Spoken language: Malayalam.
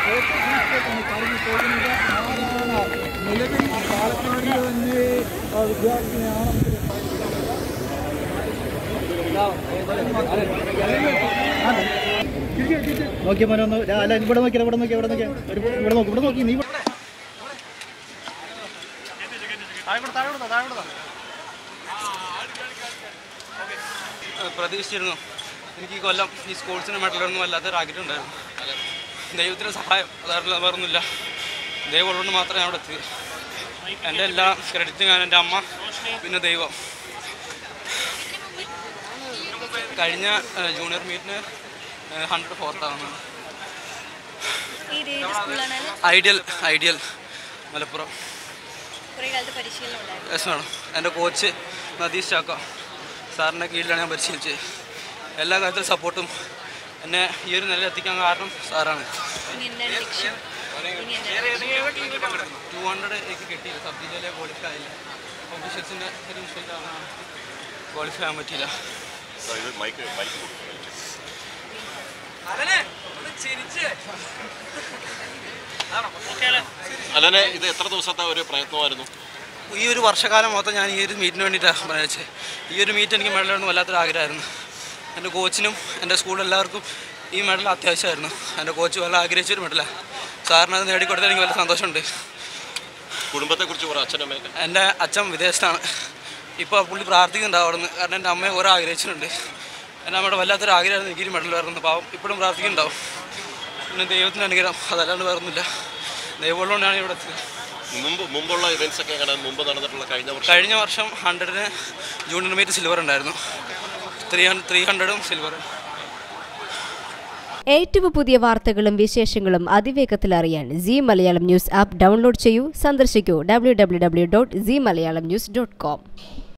പറഞ്ഞു പോകുന്നത് ആരാണ് നിലവിൽ പാലക്കാടിലെ തന്നെ ആ, വിദ്യാർത്ഥിനിയാണെന്ന് നോക്കിയ മോനെ ഒന്ന് ദാ, അല്ല ഇവിടെ നോക്കിയാ ഇവിടെ നോക്കിയാ ഇവിടെ നോക്കിയാ ഒരു ഇവിടെ നോക്കി ഇവിടെ നോക്കി നീ ഇവിടെ- പ്രതീക്ഷിച്ചിരുന്നു എനിക്ക് ഈ കൊല്ലം ഈ സ്പോർട്സിന് മെഡലൊന്നും വല്ലാത്തൊരു ആഗ്രഹം ഉണ്ടായിരുന്നു ദൈവത്തിൻ്റെ സഹായം അതായിരുന്നു വേറൊന്നുമില്ല ദൈവം ഉള്ളതുകൊണ്ട് മാത്രമേ ഞാൻ അവിടെ എത്തി എൻ്റെ എല്ലാ ക്രെഡിറ്റും ഞാൻ എൻ്റെ അമ്മ പിന്നെ ദൈവം കഴിഞ്ഞ ജൂനിയർ മീറ്റിന് ഹൺഡ്രഡ് ഫോർത്താണ് ഇത് ഏത് സ്കൂളാണ് ഐഡിയൽ ഐഡിയൽ മലപ്പുറം കുറേ കാലത്ത് പരിശീലനം ഉണ്ടായിരുന്നു യെസ് മാഡം എൻ്റെ കോച്ച് നദീഷ് ചാക്ക സാറിൻ്റെ കീഴിലാണ് ഞാൻ പരിശീലിച്ചത് എല്ലാ കാര്യത്തിലും സപ്പോർട്ടും എന്നെ ഈ ഒരു നിലയിൽ എത്തിക്കാൻ കാരണം സാറാണ് ഇനി എന്താണ് ലക്ഷ്യം ഇനി എന്താണ് ടു ഹൺഡ്രഡ് എനിക്ക് കിട്ടിയില്ല സബ് ജില്ലയിലെ ക്വാളിഫൈ ആയില്ല ഒഫീഷ്യൽസിൻ്റെ ഒരു മിസ്റ്റേക്കാണ് ക്വാളിഫൈ ആകാൻ പറ്റിയില്ല അല്ലനെ ഇത് എത്ര ദിവസത്തെ ഒരു പ്രയത്നമായിരുന്നു ഈ ഒരു വർഷകാലം മൊത്തം ഞാൻ ഈ ഒരു മീറ്റിന് വേണ്ടിയിട്ടാണ് പറഞ്ഞത് ഈ ഒരു മീറ്റ് എനിക്ക് മെഡൽ വേണമെന്ന് വല്ലാത്തൊരു ആഗ്രഹമായിരുന്നു എൻ്റെ കോച്ചിനും എൻ്റെ സ്കൂളിൽ എല്ലാവർക്കും ഈ മെഡൽ അത്യാവശ്യമായിരുന്നു എൻ്റെ കോച്ച് വല്ല ആഗ്രഹിച്ചൊരു മെഡലാണ് സാറിന് അത് നേടിക്കൊടുത്താൽ എനിക്ക് വലിയ സന്തോഷമുണ്ട് കുടുംബത്തെക്കുറിച്ച് പറ അച്ഛനമ്മയൊക്കെ എൻ്റെ അച്ഛൻ വിദേശത്താണ് ഇപ്പോൾ പുള്ളി പ്രാർത്ഥിക്കുന്നുണ്ടാവും അവിടെ നിന്ന് കാരണം എൻ്റെ അമ്മയെ ഓരോ ആഗ്രഹിച്ചിട്ടുണ്ട് എൻ്റെ അമ്മയുടെ വല്ലാത്തൊരു ആഗ്രഹമായിരുന്നു എനിക്ക് മെഡൽ വരുന്നത് പാവം ഇപ്പോഴും പ്രാർത്ഥിക്കുന്നുണ്ടാവും പിന്നെ ദൈവത്തിൻ്റെ അനുഗ്രഹം അതല്ലാണ്ട് വേറൊന്നുമില്ല ദൈവമുള്ളതുകൊണ്ടാണ് ഇവിടെ എത്തിയത് മുമ്പ് മുമ്പുള്ള ഇവന്റ്സ് ഒക്കെ എങ്ങനെ മുമ്പ് നടന്നിട്ടുള്ള കഴിഞ്ഞ വർഷം കഴിഞ്ഞ വർഷം ഹൺഡ്രഡിന് ജൂനിയർ മീറ്റ് സിൽവർ ഉണ്ടായിരുന്നു ത്രീ ത്രീ ഹൺഡ്രഡും സിൽവറും ഏറ്റവും പുതിയ വാർത്തകളും വിശേഷങ്ങളും അതിവേഗത്തിൽ അറിയാൻ Zee Malayalam news app download ചെയ്യൂ സന്ദർശിക്കൂ W W W dot Zee Malayalam news dot com